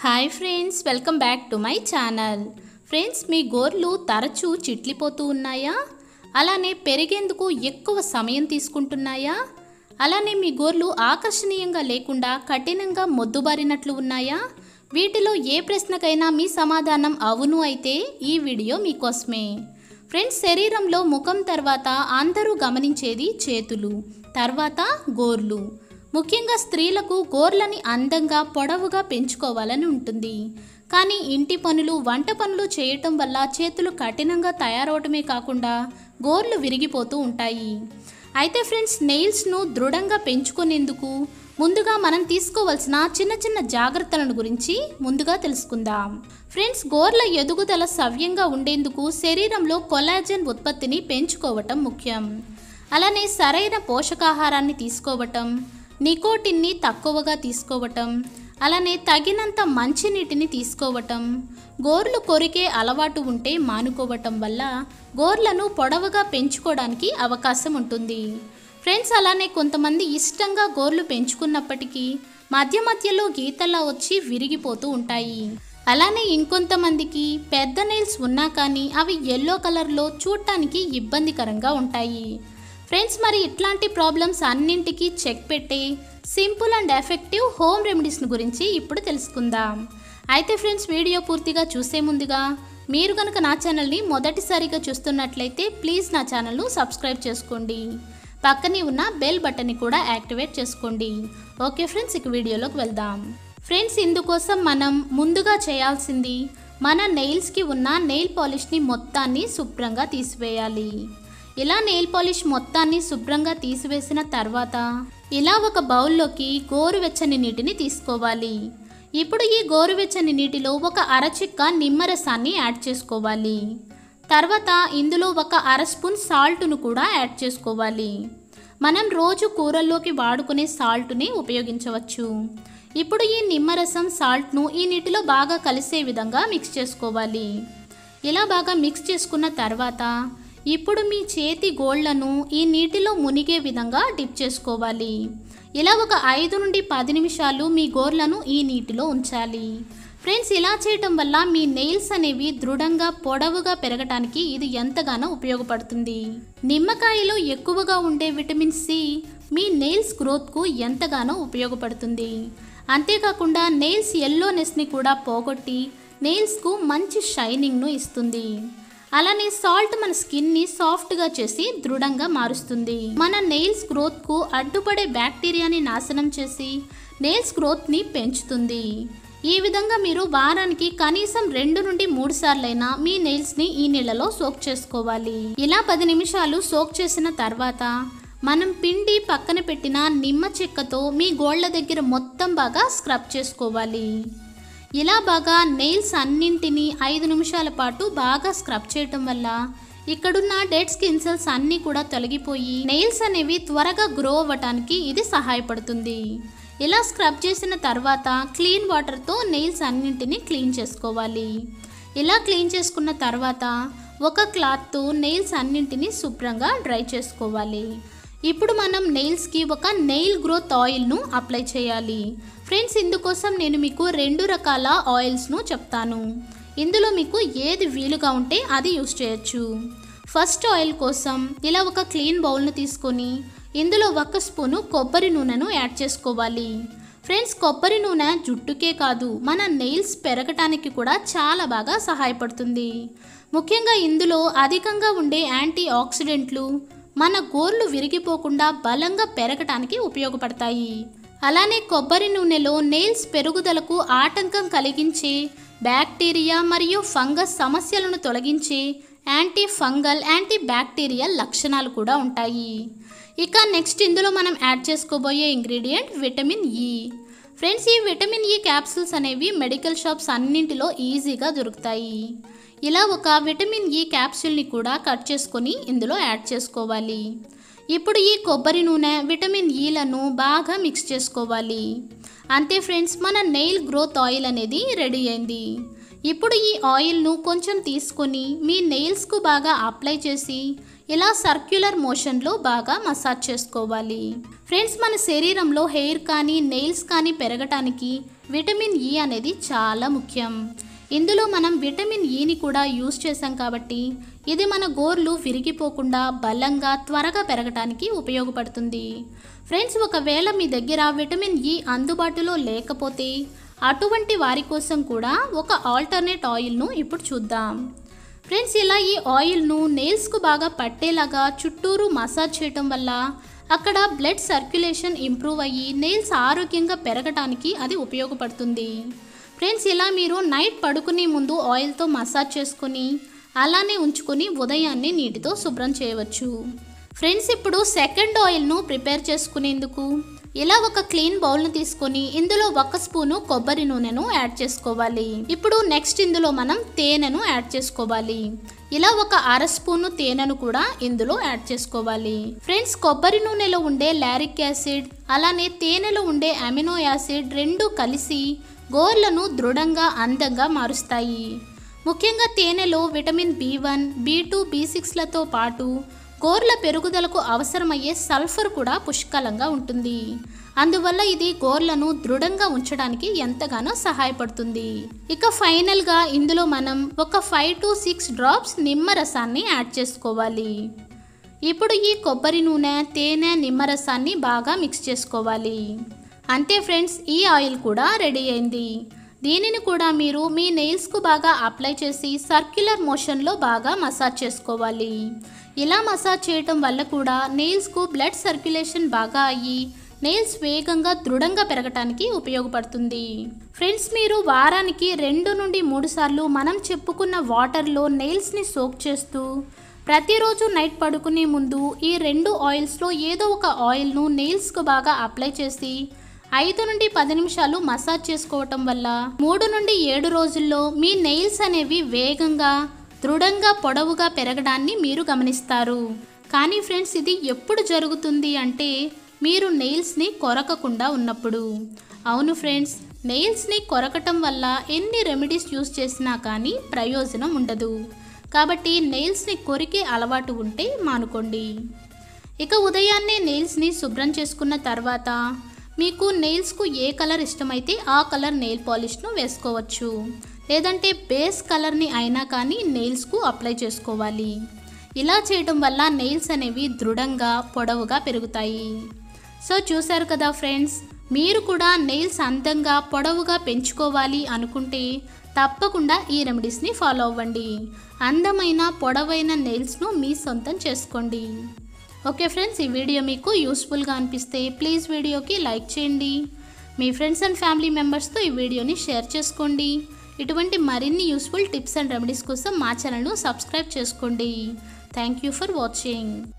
hi friends welcome back to my channel friends మీ గోర్లు తరచూ చిట్లిపోతూ ఉన్నాయా అలానే పెరిగేందుకు ఎక్కువ సమయం తీసుకుంటున్నాయా అలానే మీ గోర్లు ఆకర్షణీయంగా లేకుండా కఠినంగా మొద్దుబారినట్లు ఉన్నాయా వీటిలో ఏ ప్రశ్నకైనా మీ సమాధానం అవును అయితే ఈ వీడియో మీకోసమే ఫ్రెండ్స్ శరీరంలో ముఖం తర్వాత అందరూ గమనించేది చేతులు తర్వాత గోర్లు ముఖ్యంగా స్త్రీలకు గోర్లని అందంగా పొడవుగా పెంచుకోవాలని ఉంటుంది కానీ ఇంటి పనులు వంట పనులు చేయటం వల్ల చేతులు కఠినంగా తయారవటమే కాకుండా గోర్లు విరిగిపోతూ ఉంటాయి అయితే ఫ్రెండ్స్ నెయిల్స్ను దృఢంగా పెంచుకునేందుకు ముందుగా మనం తీసుకోవాల్సిన చిన్న చిన్న జాగ్రత్తలను గురించి ముందుగా తెలుసుకుందాం ఫ్రెండ్స్ గోర్ల ఎదుగుదల సవ్యంగా ఉండేందుకు శరీరంలో కొలాజన్ ఉత్పత్తిని పెంచుకోవటం ముఖ్యం అలానే సరైన పోషకాహారాన్ని తీసుకోవటం నికోటిన్ని తక్కువగా తీసుకోవటం అలానే తగినంత మంచినీటిని తీసుకోవటం గోర్లు కొరికే అలవాటు ఉంటే మానుకోవటం వల్ల గోర్లను పొడవుగా పెంచుకోవడానికి అవకాశం ఉంటుంది ఫ్రెండ్స్ అలానే కొంతమంది ఇష్టంగా గోర్లు పెంచుకున్నప్పటికీ మధ్య మధ్యలో గీతల్లా వచ్చి విరిగిపోతూ ఉంటాయి అలానే ఇంకొంతమందికి పెద్ద నెయిల్స్ ఉన్నా కానీ అవి ఎల్లో కలర్లో చూడటానికి ఇబ్బందికరంగా ఉంటాయి ఫ్రెండ్స్ మరి ఇట్లాంటి ప్రాబ్లమ్స్ అన్నింటికి చెక్ పెట్టే సింపుల్ అండ్ ఎఫెక్టివ్ హోమ్ రెమెడీస్ని గురించి ఇప్పుడు తెలుసుకుందాం అయితే ఫ్రెండ్స్ వీడియో పూర్తిగా చూసే ముందుగా మీరు కనుక నా ఛానల్ని మొదటిసారిగా చూస్తున్నట్లయితే ప్లీజ్ నా ఛానల్ను సబ్స్క్రైబ్ చేసుకోండి పక్కనే ఉన్న బెల్ బటన్ని కూడా యాక్టివేట్ చేసుకోండి ఓకే ఫ్రెండ్స్ ఇక వీడియోలోకి వెళ్దాం ఫ్రెండ్స్ ఇందుకోసం మనం ముందుగా చేయాల్సింది మన నెయిల్స్కి ఉన్న నెయిల్ పాలిష్ని మొత్తాన్ని శుభ్రంగా తీసివేయాలి ఇలా నెయిల్ పాలిష్ మొత్తాన్ని శుభ్రంగా తీసివేసిన తర్వాత ఇలా ఒక బౌల్లోకి గోరువెచ్చని నీటిని తీసుకోవాలి ఇప్పుడు ఈ గోరువెచ్చని నీటిలో ఒక అరచిక్క నిమ్మరసాన్ని యాడ్ చేసుకోవాలి తర్వాత ఇందులో ఒక అర స్పూన్ సాల్ట్ను కూడా యాడ్ చేసుకోవాలి మనం రోజు కూరల్లోకి వాడుకునే సాల్ట్ని ఉపయోగించవచ్చు ఇప్పుడు ఈ నిమ్మరసం సాల్ట్ను ఈ నీటిలో బాగా కలిసే విధంగా మిక్స్ చేసుకోవాలి ఇలా బాగా మిక్స్ చేసుకున్న తర్వాత ఇప్పుడు మీ చేతి గోళ్లను ఈ నీటిలో మునిగే విధంగా డిప్ చేసుకోవాలి ఇలా ఒక ఐదు నుండి పది నిమిషాలు మీ గోర్లను ఈ నీటిలో ఉంచాలి ఫ్రెండ్స్ ఇలా చేయటం వల్ల మీ నెయిల్స్ అనేవి దృఢంగా పొడవుగా పెరగటానికి ఇది ఎంతగానో ఉపయోగపడుతుంది నిమ్మకాయలో ఎక్కువగా ఉండే విటమిన్ సి మీ నెయిల్స్ గ్రోత్కు ఎంతగానో ఉపయోగపడుతుంది అంతేకాకుండా నెయిల్స్ ఎల్లోనెస్ని కూడా పోగొట్టి నెయిల్స్కు మంచి షైనింగ్ను ఇస్తుంది అలానే సాల్ట్ మన స్కిన్ని సాఫ్ట్గా చేసి దృఢంగా మారుస్తుంది మన నెయిల్స్ గ్రోత్కు అడ్డుపడే బ్యాక్టీరియాని నాశనం చేసి నెయిల్స్ గ్రోత్ని పెంచుతుంది ఈ విధంగా మీరు వారానికి కనీసం రెండు నుండి మూడు సార్లైనా మీ నెయిల్స్ని ఈ నీళ్ళలో సోక్ చేసుకోవాలి ఇలా పది నిమిషాలు సోక్ చేసిన తర్వాత మనం పిండి పక్కన పెట్టిన నిమ్మ చెక్కతో మీ గోళ్ల దగ్గర మొత్తం బాగా స్క్రబ్ చేసుకోవాలి ఇలా బాగా నెయిల్స్ అన్నింటినీ ఐదు నిమిషాల పాటు బాగా స్క్రబ్ చేయటం వల్ల ఇక్కడున్న డెడ్ స్కిన్ సెల్స్ అన్నీ కూడా తొలగిపోయి నెయిల్స్ అనేవి త్వరగా గ్రో అవ్వటానికి ఇది సహాయపడుతుంది ఇలా స్క్రబ్ చేసిన తర్వాత క్లీన్ వాటర్తో నెయిల్స్ అన్నింటినీ క్లీన్ చేసుకోవాలి ఇలా క్లీన్ చేసుకున్న తర్వాత ఒక క్లాత్తో నెయిల్స్ అన్నింటినీ శుభ్రంగా డ్రై చేసుకోవాలి ఇప్పుడు మనం నెయిల్స్కి ఒక నెయిల్ గ్రోత్ ఆయిల్ను అప్లై చేయాలి ఫ్రెండ్స్ ఇందుకోసం నేను మీకు రెండు రకాల ఆయిల్స్ను చెప్తాను ఇందులో మీకు ఏది వీలుగా ఉంటే అది యూస్ చేయొచ్చు ఫస్ట్ ఆయిల్ కోసం ఇలా ఒక క్లీన్ బౌల్ను తీసుకొని ఇందులో ఒక స్పూను కొబ్బరి నూనెను యాడ్ చేసుకోవాలి ఫ్రెండ్స్ కొబ్బరి నూనె జుట్టుకే కాదు మన నెయిల్స్ పెరగటానికి కూడా చాలా బాగా సహాయపడుతుంది ముఖ్యంగా ఇందులో అధికంగా ఉండే యాంటీ ఆక్సిడెంట్లు మన గోర్లు విరిగిపోకుండా బలంగా పెరగటానికి ఉపయోగపడతాయి అలానే కొబ్బరి నూనెలో నెయిల్స్ పెరుగుదలకు ఆటంకం కలిగించే బ్యాక్టీరియా మరియు ఫంగస్ సమస్యలను తొలగించే యాంటీ ఫంగల్ యాంటీ బ్యాక్టీరియల్ లక్షణాలు కూడా ఉంటాయి ఇక నెక్స్ట్ ఇందులో మనం యాడ్ చేసుకోబోయే ఇంగ్రీడియంట్ విటమిన్ ఈ ఫ్రెండ్స్ ఈ విటమిన్ ఈ క్యాప్సూల్స్ అనేవి మెడికల్ షాప్స్ అన్నింటిలో ఈజీగా దొరుకుతాయి ఇలా ఒక విటమిన్ ఈ క్యాప్సూల్ని కూడా కట్ చేసుకొని ఇందులో యాడ్ చేసుకోవాలి ఇప్పుడు ఈ కొబ్బరి నూనె విటమిన్ ఈలను బాగా మిక్స్ చేసుకోవాలి అంతే ఫ్రెండ్స్ మన నెయిల్ గ్రోత్ ఆయిల్ అనేది రెడీ అయింది ఇప్పుడు ఈ ఆయిల్ను కొంచెం తీసుకొని మీ నెయిల్స్కు బాగా అప్లై చేసి ఇలా సర్క్యులర్ మోషన్లో బాగా మసాజ్ చేసుకోవాలి ఫ్రెండ్స్ మన శరీరంలో హెయిర్ కానీ నెయిల్స్ కానీ పెరగటానికి విటమిన్ ఈ అనేది చాలా ముఖ్యం ఇందులో మనం విటమిన్ ఈని కూడా యూస్ చేసాం కాబట్టి ఇది మన గోర్లు విరిగిపోకుండా బలంగా త్వరగా పెరగటానికి ఉపయోగపడుతుంది ఫ్రెండ్స్ ఒకవేళ మీ దగ్గర విటమిన్ ఈ అందుబాటులో లేకపోతే అటువంటి వారి కోసం కూడా ఒక ఆల్టర్నేట్ ఆయిల్ను ఇప్పుడు చూద్దాం ఫ్రెండ్స్ ఇలా ఈ ఆయిల్ను నెయిల్స్కు బాగా పట్టేలాగా చుట్టూరు మసాజ్ చేయటం వల్ల అక్కడ బ్లడ్ సర్క్యులేషన్ ఇంప్రూవ్ అయ్యి నెయిల్స్ ఆరోగ్యంగా పెరగటానికి అది ఉపయోగపడుతుంది ఫ్రెండ్స్ ఇలా మీరు నైట్ పడుకునే ముందు ఆయిల్తో మసాజ్ చేసుకొని అలానే ఉంచుకొని ఉదయాన్నే నీటితో శుభ్రం చేయవచ్చు ఫ్రెండ్స్ ఇప్పుడు సెకండ్ ఆయిల్ను ప్రిపేర్ చేసుకునేందుకు ఇలా ఒక క్లీన్ బౌల్ను తీసుకొని ఇందులో ఒక స్పూను కొబ్బరి నూనెను యాడ్ చేసుకోవాలి ఇప్పుడు నెక్స్ట్ ఇందులో మనం తేనెను యాడ్ చేసుకోవాలి ఇలా ఒక అర స్పూను తేనెను కూడా ఇందులో యాడ్ చేసుకోవాలి ఫ్రెండ్స్ కొబ్బరి నూనెలో ఉండే లారిక్ యాసిడ్ అలానే తేనెలో ఉండే అమినో యాసిడ్ రెండు కలిసి గోర్లను దృఢంగా అందంగా మారుస్తాయి ముఖ్యంగా తేనెలో vitamin B one B two B సిక్స్లతో పాటు గోర్ల పెరుగుదలకు అవసరమయ్యే సల్ఫర్ కూడా పుష్కలంగా ఉంటుంది అందువల్ల ఇది గోర్లను దృఢంగా ఉంచడానికి ఎంతగానో సహాయపడుతుంది ఇక ఫైనల్గా ఇందులో మనం ఒక ఫైవ్ టు సిక్స్ డ్రాప్స్ నిమ్మరసాన్ని యాడ్ చేసుకోవాలి ఇప్పుడు ఈ కొబ్బరి నూనె తేనె నిమ్మరసాన్ని బాగా మిక్స్ చేసుకోవాలి అంతే ఫ్రెండ్స్ ఈ ఆయిల్ కూడా రెడీ అయింది దీనిని కూడా మీరు మీ నెయిల్స్కు బాగా అప్లై చేసి సర్క్యులర్ మోషన్లో బాగా మసాజ్ చేసుకోవాలి ఇలా మసాజ్ చేయటం వల్ల కూడా నెయిల్స్కు బ్లడ్ సర్క్యులేషన్ బాగా అయ్యి నెయిల్స్ వేగంగా దృఢంగా పెరగటానికి ఉపయోగపడుతుంది ఫ్రెండ్స్ మీరు వారానికి రెండు నుండి మూడు సార్లు మనం చెప్పుకున్న వాటర్లో నెయిల్స్ని సోక్ చేస్తూ ప్రతిరోజు నైట్ పడుకునే ముందు ఈ రెండు ఆయిల్స్లో ఏదో ఒక ఆయిల్ను నెయిల్స్కు బాగా అప్లై చేసి ఐదు నుండి పది నిమిషాలు మసాజ్ చేసుకోవటం వల్ల మూడు నుండి ఏడు రోజుల్లో మీ నెయిల్స్ అనేవి వేగంగా దృఢంగా పొడవుగా పెరగడాన్ని మీరు గమనిస్తారు కానీ ఫ్రెండ్స్ ఇది ఎప్పుడు జరుగుతుంది అంటే మీరు నెయిల్స్ని కొరకకుండా ఉన్నప్పుడు అవును ఫ్రెండ్స్ నెయిల్స్ని కొరకటం వల్ల ఎన్ని రెమెడీస్ యూస్ చేసినా కానీ ప్రయోజనం ఉండదు కాబట్టి నెయిల్స్ని కొరికే అలవాటు ఉంటే మానుకోండి ఇక ఉదయాన్నే నెయిల్స్ని శుభ్రం చేసుకున్న తర్వాత మీకు నెయిల్స్కు ఏ కలర్ ఇష్టమైతే ఆ కలర్ నెయిల్ పాలిష్ను వేసుకోవచ్చు లేదంటే బేస్ కలర్ని అయినా కానీ నెయిల్స్కు అప్లై చేసుకోవాలి ఇలా చేయడం వల్ల నెయిల్స్ అనేవి దృఢంగా పొడవుగా పెరుగుతాయి సో చూశారు కదా ఫ్రెండ్స్ మీరు కూడా నెయిల్స్ అందంగా పొడవుగా పెంచుకోవాలి అనుకుంటే తప్పకుండా ఈ రెమెడీస్ని ఫాలో అవ్వండి అందమైన పొడవైన నెయిల్స్ను మీ సొంతం చేసుకోండి ఓకే ఫ్రెండ్స్ ఈ వీడియో మీకు యూస్ఫుల్గా అనిపిస్తే ప్లీజ్ వీడియోకి లైక్ చేయండి మీ ఫ్రెండ్స్ అండ్ ఫ్యామిలీ మెంబర్స్తో ఈ వీడియోని షేర్ చేసుకోండి ఇటువంటి మరిన్ని యూస్ఫుల్ టిప్స్ అండ్ రెమెడీస్ కోసం మా ఛానల్ను సబ్స్క్రైబ్ చేసుకోండి థ్యాంక్ యూ ఫర్ వాచింగ్